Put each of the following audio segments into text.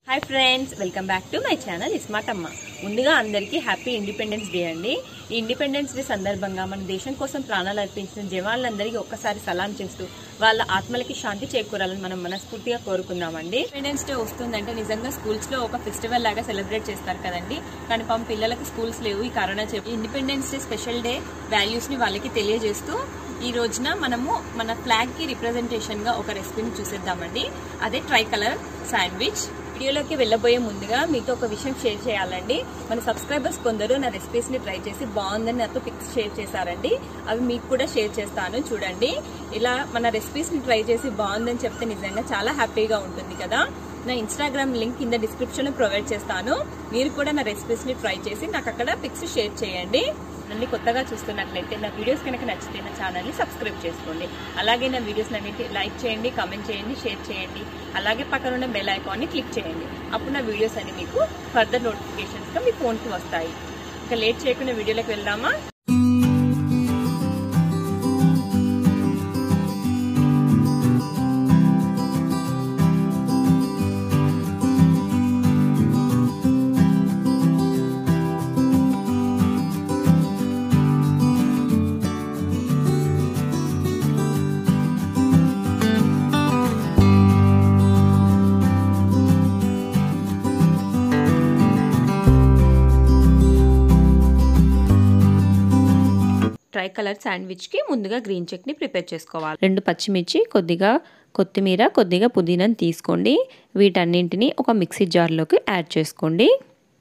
hi friends welcome back to my channel smart Amma ముందుగా అందరికీ happy independence day అండి ఈ ఇండిపెండెన్స్ డే సందర్భంగా మన దేశం కోసం ప్రాణాలు అర్పించిన జవాన్లందరికీ ఒక్కసారి సలాం చేస్తూ వాళ్ళ ఆత్మలకి శాంతి చేకూరాలని మనం మనస్ఫూర్తిగా కోరుకుందామండి ఇండిపెండెన్స్ డే వస్తుందంటే నిజంగా స్కూల్స్ లో ఒక ఫెస్టివల్ లాగా సెలబ్రేట్ చేస్తారు కదండి కానీ పాపం పిల్లలకి స్కూల్స్ లేవు ఈ కరోనా చెప్పి independence day special day values ని వాళ్ళకి తెలియజేస్తూ ఈ రోజున మనము మన ఫ్లాగ్ కి రిప్రజెంటేషన్ గా ఒక రెసిపీని చూసేద్దామండి అదే ట్రై కలర్ శాండ్విచ్ వీడియోలోకి వెళ్ళబోయే ముందుగా మీతో ఒక విషయం షేర్ చేయాలండి మన సబ్స్క్రైబర్స్ కొందరు నా రెసిపీస్ ని ట్రై చేసి బాగుందని నాతో పిక్స్ షేర్ చేశారండి అవి మీకు కూడా షేర్ చేస్తాను చూడండి ఇలా మన రెసిపీస్ ని ట్రై చేసి బాగుందని చెప్తే నిజంగా చాలా హ్యాపీగా ఉంటుంది కదా నా ఇన్స్టాగ్రామ్ లింక్ కింద డిస్క్రిప్షన్ ప్రొవైడ్ చేస్తాను మీరు కూడా నా రెసిపీస్ ని ట్రై చేసి నాకు అక్కడ పిక్స్ షేర్ చేయండి అన్ని కొత్తగా చూస్తున్నట్లయితే నా వీడియోస్ కనుక నచ్చితే నా ఛానల్ని సబ్స్క్రైబ్ చేసుకోండి అలాగే నా వీడియోస్ అన్నిటి లైక్ చేయండి కామెంట్ చేయండి షేర్ చేయండి అలాగే పక్కన ఉన్న బెల్ ఐకాన్ని క్లిక్ చేయండి అప్పుడు నా వీడియోస్ అన్ని మీకు ఫర్దర్ నోటిఫికేషన్స్గా మీ ఫోన్కి వస్తాయి ఇంకా లేట్ చేయకుండా వీడియోలోకి వెళ్దామా ట్రై కలర్ శాండ్విచ్కి ముందుగా గ్రీన్ చట్నీ ప్రిపేర్ చేసుకోవాలి రెండు పచ్చిమిర్చి కొద్దిగా కొత్తిమీర కొద్దిగా పుదీనాని తీసుకోండి వీటన్నింటినీ ఒక మిక్సీ జార్లోకి యాడ్ చేసుకోండి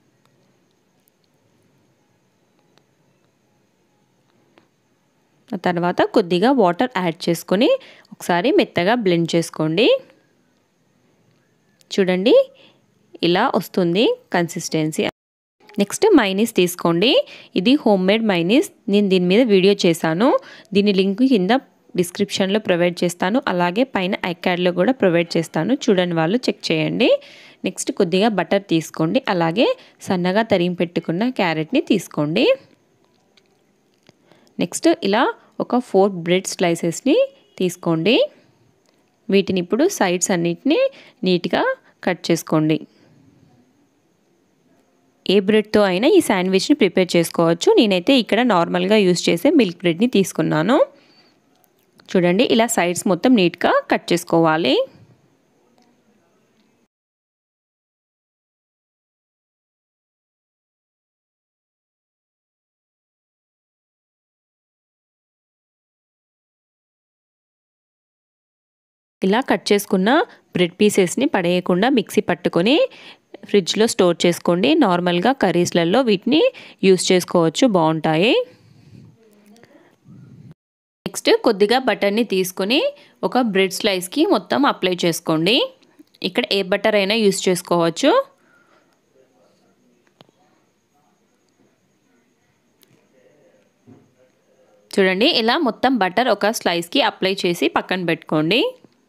ఆ తర్వాత కొద్దిగా వాటర్ యాడ్ చేసుకొని ఒకసారి మెత్తగా బ్లెండ్ చేసుకోండి చూడండి ఇలా వస్తుంది కన్సిస్టెన్సీ నెక్స్ట్ మైనీస్ తీసుకోండి ఇది హోమ్ మేడ్ మైనీస్ నేను దీని మీద వీడియో చేశాను దీని లింక్ కింద డిస్క్రిప్షన్లో ప్రొవైడ్ చేస్తాను అలాగే పైన ఐకార్డ్లో కూడా ప్రొవైడ్ చేస్తాను చూడని వాళ్ళు చెక్ చేయండి నెక్స్ట్ కొద్దిగా బటర్ తీసుకోండి అలాగే సన్నగా తరిగి పెట్టుకున్న క్యారెట్ని తీసుకోండి నెక్స్ట్ ఇలా ఒక ఫోర్ బ్రెడ్ స్లైసెస్ని తీసుకోండి వీటిని ఇప్పుడు సైడ్స్ అన్నిటిని నీట్గా కట్ చేసుకోండి ఏ బ్రెడ్తో అయినా ఈ శాండ్విచ్ని ప్రిపేర్ చేసుకోవచ్చు నేనైతే ఇక్కడ నార్మల్గా యూస్ చేసే మిల్క్ బ్రెడ్ని తీసుకున్నాను చూడండి ఇలా సైడ్స్ మొత్తం నీట్గా కట్ చేసుకోవాలి ఇలా కట్ చేసుకున్న బ్రెడ్ పీసెస్ని పడేయకుండా మిక్సీ పట్టుకొని ఫ్రిడ్జ్లో స్టోర్ చేసుకోండి నార్మల్గా కర్రీస్లలో వీటిని యూస్ చేసుకోవచ్చు బాగుంటాయి నెక్స్ట్ కొద్దిగా బటర్ని తీసుకొని ఒక బ్రెడ్ స్లైస్కి మొత్తం అప్లై చేసుకోండి ఇక్కడ ఏ బటర్ అయినా యూస్ చేసుకోవచ్చు చూడండి ఇలా మొత్తం బటర్ ఒక స్లైస్కి అప్లై చేసి పక్కన పెట్టుకోండి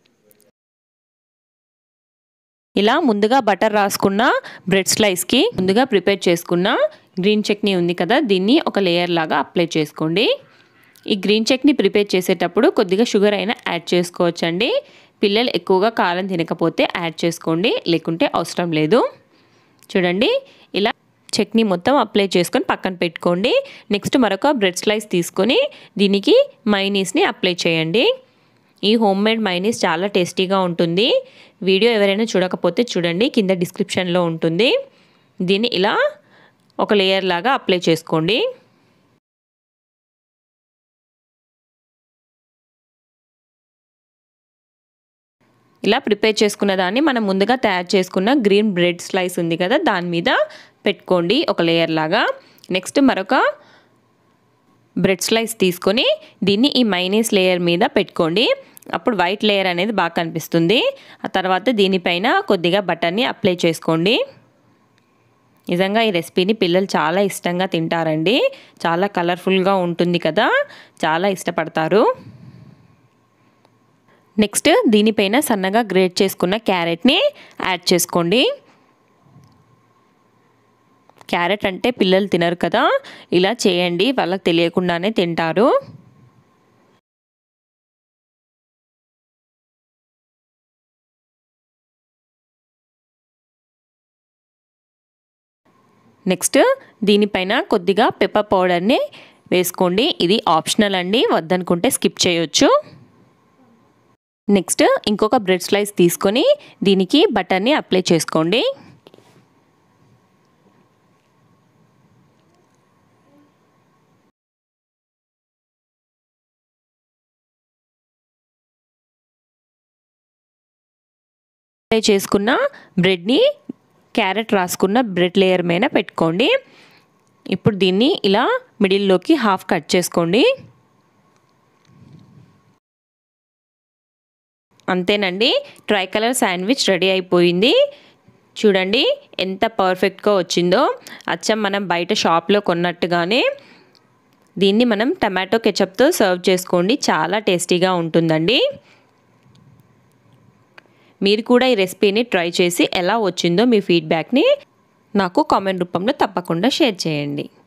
ఇలా ముందుగా బటర్ రాసుకున్న బ్రెడ్ స్లైస్కి ముందుగా ప్రిపేర్ చేసుకున్న గ్రీన్ చట్నీ ఉంది కదా దీన్ని ఒక లేయర్ లాగా అప్లై చేసుకోండి ఈ గ్రీన్ చట్నీ ప్రిపేర్ చేసేటప్పుడు కొద్దిగా షుగర్ అయినా యాడ్ చేసుకోవచ్చండి పిల్లలు ఎక్కువగా కారం తినకపోతే యాడ్ చేసుకోండి లేకుంటే అవసరం లేదు చూడండి ఇలా చట్నీ మొత్తం అప్లై చేసుకొని పక్కన పెట్టుకోండి నెక్స్ట్ మరొక బ్రెడ్ స్లైస్ తీసుకొని దీనికి మైనీస్ని అప్లై చేయండి ఈ హోమ్ మేడ్ మైనీస్ చాలా టేస్టీగా ఉంటుంది వీడియో ఎవరైనా చూడకపోతే చూడండి కింద డిస్క్రిప్షన్లో ఉంటుంది దీన్ని ఇలా ఒక లేయర్ లాగా అప్లై చేసుకోండి ఇలా ప్రిపేర్ చేసుకున్న దాన్ని మనం ముందుగా తయారు చేసుకున్న గ్రీన్ బ్రెడ్ స్లైస్ ఉంది కదా దాని మీద పెట్టుకోండి ఒక లేయర్ లాగా నెక్స్ట్ మరొక బ్రెడ్ స్లైస్ తీసుకొని దీన్ని ఈ మైనీస్ లేయర్ మీద పెట్టుకోండి అప్పుడు వైట్ లేయర్ అనేది బాగా కనిపిస్తుంది ఆ తర్వాత దీనిపైన కొద్దిగా బటర్ని అప్లై చేసుకోండి నిజంగా ఈ రెసిపీని పిల్లలు చాలా ఇష్టంగా తింటారండి చాలా కలర్ఫుల్గా ఉంటుంది కదా చాలా ఇష్టపడతారు నెక్స్ట్ దీనిపైన సన్నగా గ్రేట్ చేసుకున్న క్యారెట్ని యాడ్ చేసుకోండి క్యారెట్ అంటే పిల్లలు తినరు కదా ఇలా చేయండి వాళ్ళకి తెలియకుండానే తింటారు నెక్స్ట్ దీనిపైన కొద్దిగా పెప్పర్ పౌడర్ని వేసుకోండి ఇది ఆప్షనల్ అండి వద్దనుకుంటే స్కిప్ చేయొచ్చు నెక్స్ట్ ఇంకొక బ్రెడ్ స్లైస్ తీసుకొని దీనికి బటర్ని అప్లై చేసుకోండి అప్లై చేసుకున్న బ్రెడ్ని క్యారెట్ రాసుకున్న బ్రెడ్ లేయర్ మీద పెట్టుకోండి ఇప్పుడు దీన్ని ఇలా మిడిల్లోకి హాఫ్ కట్ చేసుకోండి అంతేనండి ట్రై కలర్ శాండ్విచ్ రెడీ అయిపోయింది చూడండి ఎంత పర్ఫెక్ట్గా వచ్చిందో అచ్చం మనం బయట షాప్లో కొన్నట్టుగానే దీన్ని మనం టమాటో కెచప్తో సర్వ్ చేసుకోండి చాలా టేస్టీగా ఉంటుందండి మీరు కూడా ఈ రెసిపీని ట్రై చేసి ఎలా వచ్చిందో మీ ఫీడ్బ్యాక్ని నాకు కామెంట్ రూపంలో తప్పకుండా షేర్ చేయండి